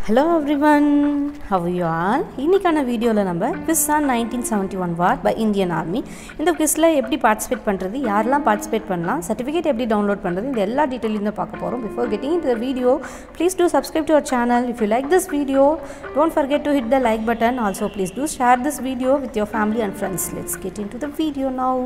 Hello everyone how you all இன்னைக்கான வீடியோவில் நம்ம quiz on nineteen seventy one war by Indian army இந்த குவிஸில் எப்படி பார்ட்டிசிபேட் பண்ணுறது யாரெல்லாம் பார்ட்டிசிபேட் பண்ணலாம் சர்டிஃபிகேட் எப்படி டவுன்லோட் பண்ணுறது இந்த எல்லா டீட்டெயிலும் தான் பார்க்க போகிறோம் பிஃபோர் கெட்டிங் இந்த video please do subscribe to our channel if you like this video don't forget to hit the like button also please do share this video with your family and friends let's get into the video now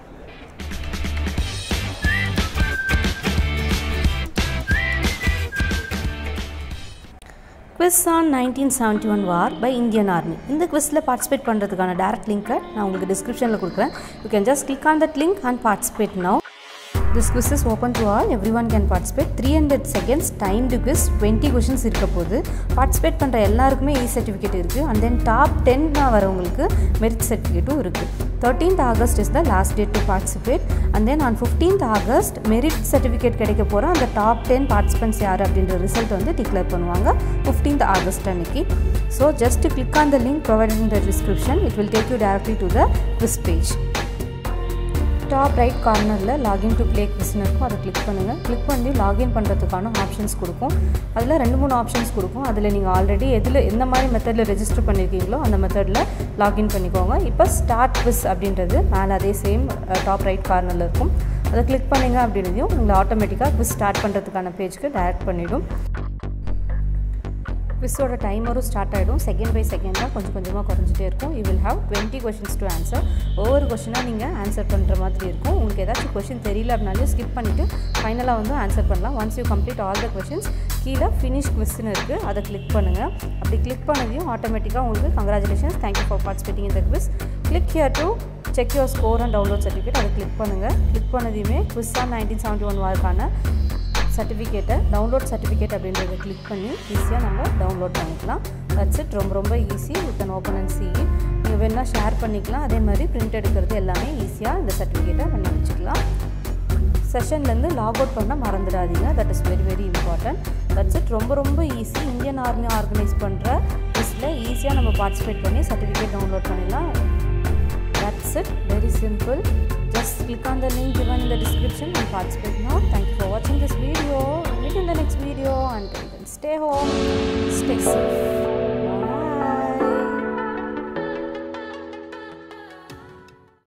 quiz on nineteen seventy one war by Indian army இந்த குவிஸில் participate பண்ணுறதுக்கான direct லிங்க்கை நான் உங்களுக்கு டிஸ்கிரிப்ஷனில் கொடுக்குறேன் you can just click on that link and participate now this quiz is open to all everyone can participate three hundred seconds time to quiz twenty questions இருக்க போது பார்ட்டிசிபேட் பண்ணுற எல்லாருக்குமே இ சர்டிஃபிகேட் இருக்குது and then top டென்னாக வரவங்களுக்கு merit சர்டிஃபிகேட்டும் இருக்குது thirteenth August is the last date to participate and then on fifteenth August merit certificate கிடைக்க போகிற அந்த டாப் டென் பார்ட்டிசிபென்ட்ஸ் யார் அப்படின்ற ரிசல்ட் வந்து டிக்ளேர் பண்ணுவாங்க ஃபிஃப்டீன்த் ஆகஸ்ட் அன்னைக்கு so just click on the link provided in the description it will take you directly to the quiz page top right கார்னரில் login to play குவிஸ்னு இருக்கும் அதை click பண்ணுங்கள் கிளிக் பண்ணி லாகின் பண்ணுறதுக்கான ஆப்ஷன்ஸ் கொடுக்கும் அதில் ரெண்டு மூணு ஆப்ஷன்ஸ் கொடுக்கும் அதில் நீங்கள் ஆல்ரெடி எதில் எந்த மாதிரி மெத்தடில் ரெஜிஸ்டர் பண்ணியிருக்கீங்களோ அந்த மெத்தடில் லாகின் பண்ணிக்கோங்க இப்போ ஸ்டார்ட் குவிஸ் அப்படின்றது மேலே அதே சேம் டாப் ரைட் கார்னரில் இருக்கும் அதை கிளிக் பண்ணிங்க அப்படின்றதையும் உங்களை ஆட்டோமேட்டிக்காக குவிஸ் ஸ்டார்ட் பண்ணுறதுக்கான பேஜ்க்கு டைரக்ட் பண்ணிவிடும் குவிஸோட டைமரும் ஸ்டார்ட் ஆகிடும் செகண்ட் பை செகண்டாக கொஞ்சம் கொஞ்சமாக குறைஞ்சிட்டே இருக்கும் you will have twenty questions to answer ஒவ்வொரு கொஷினாக நீங்கள் ஆன்சர் பண்ணுற மாதிரி இருக்கும் உங்களுக்கு ஏதாச்சும் கொஷின் தெரியல அப்படின்னாலும் ஸ்கிப் பண்ணிவிட்டு ஃபைனலாக வந்து ஆன்சர் பண்ணலாம் once you complete all the questions கீழே ஃபினிஷ் கொஸ்டின் இருக்குது அதை கிளிக் பண்ணுங்கள் அப்படி கிளிக் பண்ணதையும் ஆட்டோமேட்டிக்காக உங்களுக்கு கங்க்ராச்சுலேஷன்ஸ் தேங்க்யூ ஃபார் பார்ட்டிசிபேட்டிங் இந்த quiz click here to check your score and download certificate அதை கிளிக் பண்ணுங்கள் கிளிக் பண்ணதையுமே quiz on nineteen seventy one வார்க்கான சர்டிஃபிகேட்டை டவுன்லோட் சர்டிஃபிகேட் அப்படின்றத கிளிக் பண்ணி ஈஸியாக நம்ம டவுன்லோட் பண்ணிக்கலாம் தட்ஸ் இட் ரொம்ப ரொம்ப easy with an open and see நீங்கள் வேணால் ஷேர் பண்ணிக்கலாம் அதே மாதிரி பிரிண்ட் எடுக்கிறது எல்லாமே ஈஸியாக இந்த சர்டிஃபிகேட்டை பண்ணி வச்சுக்கலாம் செஷன்லேருந்து லாக் அவுட் பண்ண மறந்துடாதீங்க that is very very important that's it ரொம்ப ரொம்ப ஈஸி இந்தியன் ஆர்மி ஆர்கனைஸ் பண்ணுற லிஸ்ட்டில் ஈஸியாக நம்ம பார்ட்டிசிபேட் பண்ணி சர்டிஃபிகேட் டவுன்லோட் பண்ணிடலாம் that's it very simple just click on the link given in the description and participate now. Thank you for watching this video. Meet in the next video. Until then, stay home, stay safe.